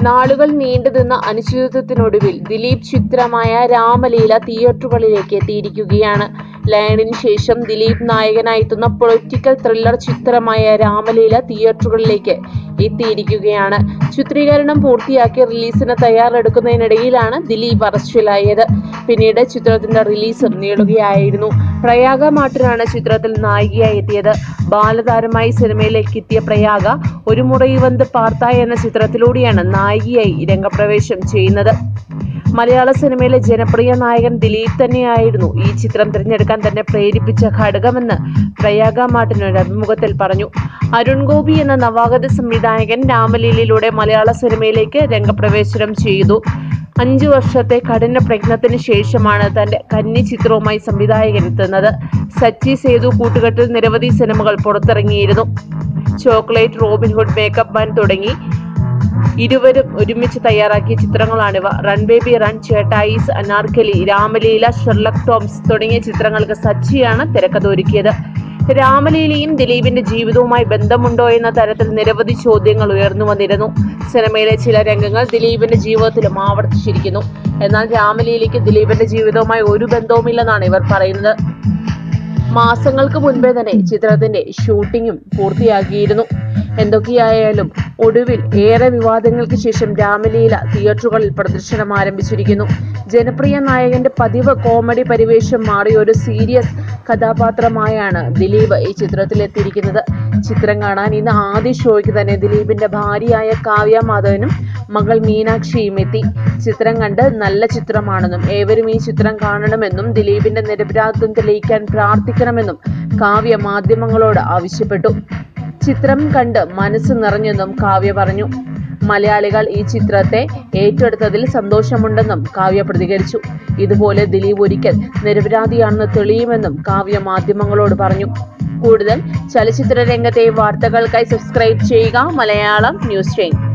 നാളുകൾ നീണ്ടുനിന്ന അനിശ്ചിതത്വത്തിനൊടുവിൽ ദിലീപ് ചിത്രമായ രാമലീല തിയേറ്ററുകളിലേക്ക് എത്തിയിരിക്കുകയാണ് ലയണിന് ശേഷം ദിലീപ് നായകനായെത്തുന്ന പൊളിറ്റിക്കൽ ത്രില്ലർ ചിത്രമായ രാമലീല തിയേറ്ററുകളിലേക്ക് എത്തിയിരിക്കുകയാണ് ചിത്രീകരണം പൂർത്തിയാക്കി റിലീസിന് തയ്യാറെടുക്കുന്നതിനിടയിലാണ് ദിലീപ് അറസ്റ്റിലായത് പിന്നീട് ചിത്രത്തിന്റെ റിലീസും നീളുകയായിരുന്നു പ്രയാഗ മാട്ടിനാണ് ചിത്രത്തിൽ നായികയായി എത്തിയത് ബാലതാരമായി സിനിമയിലേക്ക് എത്തിയ പ്രയാഗ ഒരു മുറയിൽ വന്ന് പാർത്ത എന്ന ചിത്രത്തിലൂടെയാണ് നായികയായി രംഗപ്രവേശം ചെയ്യുന്നത് മലയാള സിനിമയിലെ ജനപ്രിയ നായകൻ ദിലീപ് തന്നെയായിരുന്നു ഈ ചിത്രം തിരഞ്ഞെടുക്കാൻ തന്നെ പ്രേരിപ്പിച്ച ഘടകമെന്ന് പ്രയാഗ മാർട്ടിൻ ഒരു അഭിമുഖത്തിൽ പറഞ്ഞു അരുൺ ഗോപി എന്ന നവാഗത സംവിധായകൻ രാമലീലയിലൂടെ മലയാള സിനിമയിലേക്ക് രംഗപ്രവേശനം ചെയ്തു അഞ്ചു വർഷത്തെ കഠിന പ്രയത്നത്തിന് ശേഷമാണ് തന്റെ കന്നി ചിത്രവുമായി സംവിധായകൻ എത്തുന്നത് സച്ചി സേതു കൂട്ടുകെട്ടിൽ നിരവധി സിനിമകൾ പുറത്തിറങ്ങിയിരുന്നു ചോക്ലേറ്റ് റോബിൻഹുഡ് മേക്കപ്പ് മാൻ തുടങ്ങി ഇരുവരും ഒരുമിച്ച് തയ്യാറാക്കിയ ചിത്രങ്ങളാണിവ run baby run Chettayees Anarkali Ramaleela Sherlock Toms തുടങ്ങിയ ചിത്രങ്ങൾക്ക് സച്ചിയാണ് തിരക്കഥ ഒരുക്കിയത് രാമലീലയും ദിലീപിന്റെ ജീവിതവുമായി ബന്ധമുണ്ടോ എന്ന തരത്തിൽ നിരവധി ചോദ്യങ്ങൾ ഉയർന്നു വന്നിരുന്നു സിനിമയിലെ ചില രംഗങ്ങൾ ദിലീപിന്റെ ജീവിതത്തിലും ആവർത്തിച്ചിരിക്കുന്നു എന്നാൽ രാമലീലയ്ക്ക് ദിലീപിന്റെ ജീവിതവുമായി ഒരു ബന്ധവുമില്ലെന്നാണ് ഇവർ പറയുന്നത് മാസങ്ങൾക്ക് മുൻപേ തന്നെ ചിത്രത്തിന്റെ ഷൂട്ടിങ്ങും പൂർത്തിയാക്കിയിരുന്നു എന്തൊക്കെയായാലും ഒടുവിൽ ഏറെ വിവാദങ്ങൾക്ക് ശേഷം രാമലീല തിയേറ്ററുകളിൽ പ്രദർശനം ആരംഭിച്ചിരിക്കുന്നു ജനപ്രിയ നായകന്റെ പതിവ് കോമഡി പരിവേഷം മാറി ഒരു സീരിയസ് കഥാപാത്രമായാണ് ദിലീപ് ഈ ചിത്രത്തിൽ എത്തിയിരിക്കുന്നത് ചിത്രം കാണാൻ ഇന്ന് ആദ്യ ഷോയ്ക്ക് തന്നെ ദിലീപിന്റെ ഭാര്യയായ കാവ്യ മാധവനും മകൾ മീനാക്ഷിയും എത്തി ചിത്രം കണ്ട് നല്ല ചിത്രമാണെന്നും ഏവരും ഈ ചിത്രം കാണണമെന്നും ദിലീപിന്റെ നിരപരാധിത്വം തെളിയിക്കാൻ പ്രാർത്ഥിക്കണമെന്നും കാവ്യ മാധ്യമങ്ങളോട് ആവശ്യപ്പെട്ടു ചിത്രം കണ്ട് മനസ്സ് നിറഞ്ഞെന്നും കാവ്യ പറഞ്ഞു മലയാളികൾ ഈ ചിത്രത്തെ ഏറ്റെടുത്തതിൽ സന്തോഷമുണ്ടെന്നും കാവ്യ പ്രതികരിച്ചു ഇതുപോലെ ദിലീപ് ഒരിക്കൽ നിരപരാധിയാണെന്ന് തെളിയുമെന്നും കാവ്യ മാധ്യമങ്ങളോട് പറഞ്ഞു കൂടുതൽ ചലച്ചിത്ര രംഗത്തെ വാർത്തകൾക്കായി സബ്സ്ക്രൈബ് ചെയ്യുക മലയാളം ന്യൂസ് ചെയിൻ